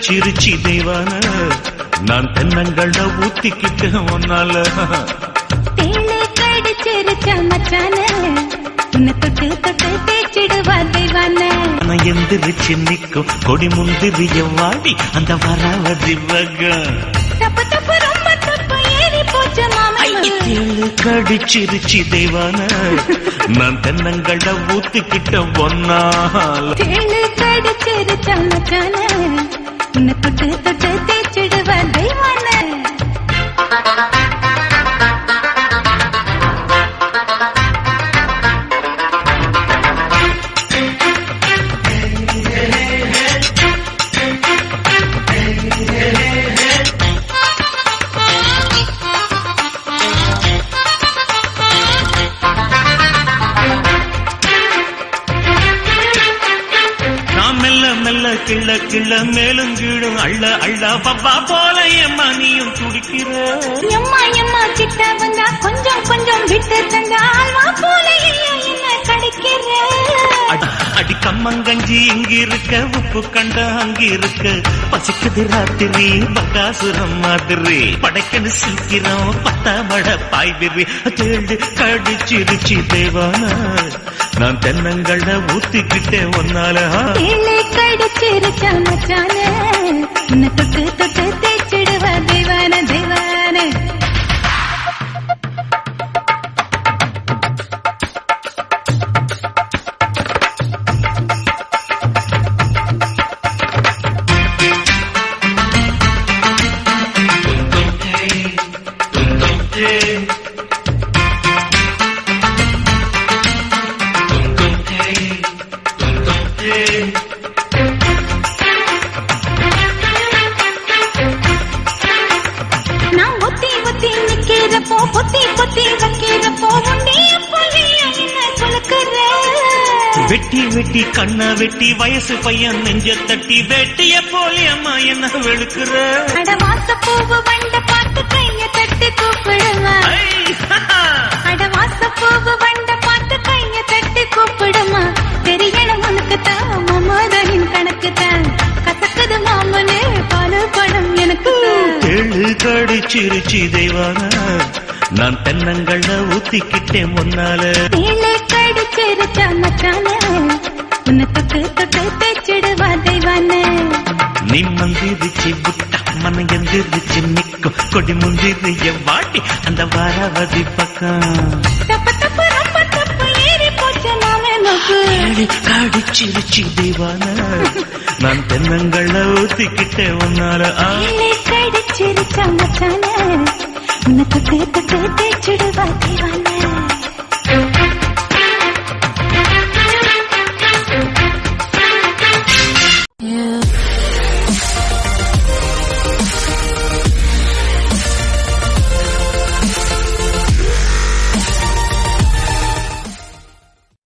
கடிச்சிருச்சி தெய்வான நான் தென்னங்கள்ல ஊத்திக்கிட்டு ஒன்னால தேளு கடிச்சிருச்ச மச்சான உன்னை தொட்டு தொட்டு தேய்ச்சிடுவா தெய்வான நான் எந்திரிச்சு நிக்கும் கொடி முந்திரிய வாடி அந்த வராவதி வகம் தப்பு தப்பு ரொம்ப தப்பு ஏறி போச்சு மாமன் தேளு கடிச்சிருச்சி தெய்வான நான் தென்னங்கள்ல ஊத்திக்கிட்ட ஒன்னால தேளு கடிச்சிருச்ச மச்சான உன்னை தொட்டு தொட்டு தேய்ச்சிடுவா தெய்வான நான் மெல்ல மெல்ல கிள்ள கிள்ள மேலும் கீழும் அள்ள அள்ள பப்பா போல எம்மா நீயும் துடிக்கிற எம்மா எம்மா கிட்ட வந்தா கொஞ்சம் கொஞ்சம் விட்டு தந்தா அல்வா போல ஐயா என்ன கடிக்கிற அடி அடி கம்மங்கஞ்சி இங்க இருக்க உப்பு கண்ட அங்க இருக்க பசிக்குது ராத்திரி பகாசுரம் மாதிரி படைக்கன்னு சீக்கிரம் பத்தாமட பாய்விரி தேடு கடிச்சிருச்சி தேவான நான் தென்னங்கள்ல ஊத்திக்கிட்டேன் ஒன்னால தேளு கடிச்சிருச்ச மச்சான உன்னை தொட்டு தொட்டு தேய்ச்சிடுவா தெய்வான தெய்வான நான் ஒத்தி ஒத்தி நிக்கிறப்போ பொத்தி பொத்தி வைக்கிறப்போ உன்னைய போலிய என்ன குலுக்குற வெட்டி வெட்டி கண்ண வெட்டி வயசு பையன் நெஞ்ச தட்டி வெட்டிய போலி அம்மா என்ன வெளுக்குற அட வாச பூவு வண்ட பார்த்து கைய தட்டி கூப்பிடுமா ஐ, அட வாச பூவு வண்ட பார்த்து கைய தட்டி கூப்பிடுமா தெரியணும் உனக்கு தான் மமோதரின் கணக்கு தான் கசக்குது மாமனே பாலு படம் எனக்கு தெளு கடிச்சிருச்சி தெய்வான நான் தென்னங்கள்ல ஊத்திக்கிட்டேன் முன்னால தேளு கடிச்சிருச்ச மச்சான உன்னை தொட்டு தொட்டு தேய்ச்சிடுவா தெய்வான நீ மந்திரிச்சு புட்டா மன எந்திரிச்சு நிக்கும் கொடி முந்திரிய வாட்டி அந்த வாராவதி பக்கம் தப்பு தப்பு ரொம்ப தப்பு ஏறி போச்சு மாமே நோக்கு தெளு கடிச்சிருச்சி தெய்வான நான் தென்னங்கள்ல ஊத்திக்கிட்டேன் முன்னால ஆ தேளு கடிச்சிருச்ச மச்சான உன்னை தொட்டு தொட்டு தேய்ச்சிடுவா தெய்வான